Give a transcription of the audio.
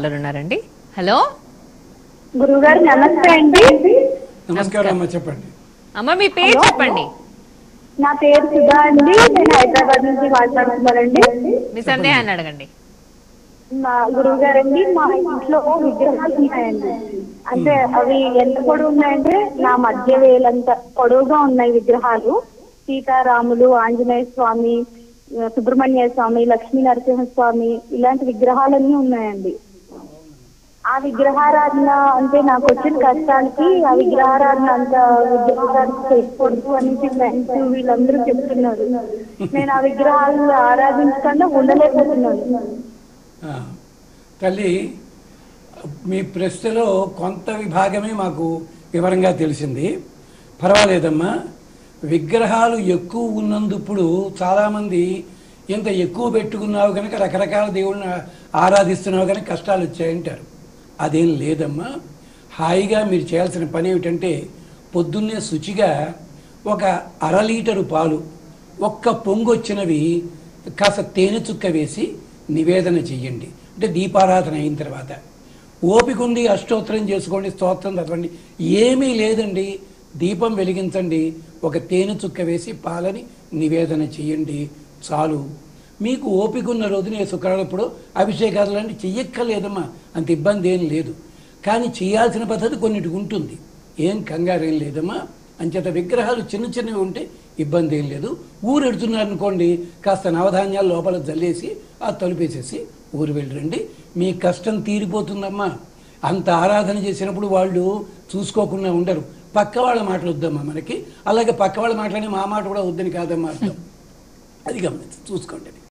caller ఉన్నారండి hello గురుగారు నమస్తే అండి నమస్కారం అమ్మ చెప్పండి అమ్మ మీ పేరు చెప్పండి నా పేరు సుధా అండి నేను హైదరాబాద్ నుంచి మాట్లాడుతున్నానండి మీ సందేహాన్ని అడగండి మా గురువు గారండి మా ఇంట్లో విగ్రహాలు ఉన్నాయండి అంటే అవి ఎంత పొడవు ఉన్నాయంటే నా మధ్య వేలంత పొడవుగా ఉన్నాయి విగ్రహాలు సీతారాములు ఆంజనేయ స్వామి ఆ, సుబ్రహ్మణ్య స్వామి లక్ష్మీ నరసింహ స్వామి ఇలాంటి విగ్రహాలన్నీ ఉన్నాయండి ఆ విగ్రహారాధన అంటే నాకు వచ్చిన కష్టానికి ఆ విగ్రహారాధన అంత విగ్రహారాధన చేయకూడదు అని ఫ్రెండ్స్ వీళ్ళందరూ చెప్తున్నారు నేను ఆ విగ్రహాలను ఆరాధించకుండా ఉండలేకపోతున్నాను ఆ, తల్లి మీ ప్రశ్నలో కొంత విభాగమే మాకు వివరంగా తెలిసింది పర్వాలేదమ్మా విగ్రహాలు ఎక్కువ ఉన్నందుప్పుడు చాలామంది ఇంత ఎక్కువ పెట్టుకున్నావు కనుక రకరకాల దేవుళ్ళని ఆరాధిస్తున్నావు కనుక కష్టాలు వచ్చాయంటారు అదేం లేదమ్మా హాయిగా మీరు చేయాల్సిన పని ఏమిటంటే పొద్దున్నే శుచిగా ఒక అర లీటరు పాలు ఒక్క పొంగు వచ్చినవి కాస్త తేనె చుక్క వేసి నివేదన చెయ్యండి అంటే దీపారాధన అయిన తర్వాత ఓపిక ఉంది అష్టోత్తరం చేసుకోండి స్తోత్రం చదవండి ఏమీ లేదండి దీపం వెలిగించండి ఒక తేనె చుక్క వేసి పాలని నివేదన చెయ్యండి చాలు మీకు ఓపిక ఉన్న రోజున శుక్రవారప్పుడు అభిషేకాలు లాంటి చెయ్యక్కర్లేదమ్మా అంత ఇబ్బంది ఏం లేదు కానీ చేయాల్సిన పద్ధతి కొన్నిటికి ఉంటుంది ఏం కంగారు ఏం లేదమ్మా అంచేత విగ్రహాలు చిన్న చిన్నవి ఉంటే ఇబ్బంది ఏం లేదు ఊరు ఎడుతున్నారనుకోండి కాస్త నవధాన్యాలు లోపల జల్లేసి ఆ తలుపేసేసి ఊరు వెళ్ళరండి మీ కష్టం తీరిపోతుందమ్మా అంత ఆరాధన చేసినప్పుడు వాళ్ళు చూసుకోకుండా ఉండరు పక్క వాళ్ళ మాటలు వద్దమ్మా మనకి అలాగే పక్క వాళ్ళ మాటలని మా మాట కూడా వద్దని కాదమ్మా అర్థం అది గమనించి చూసుకోండి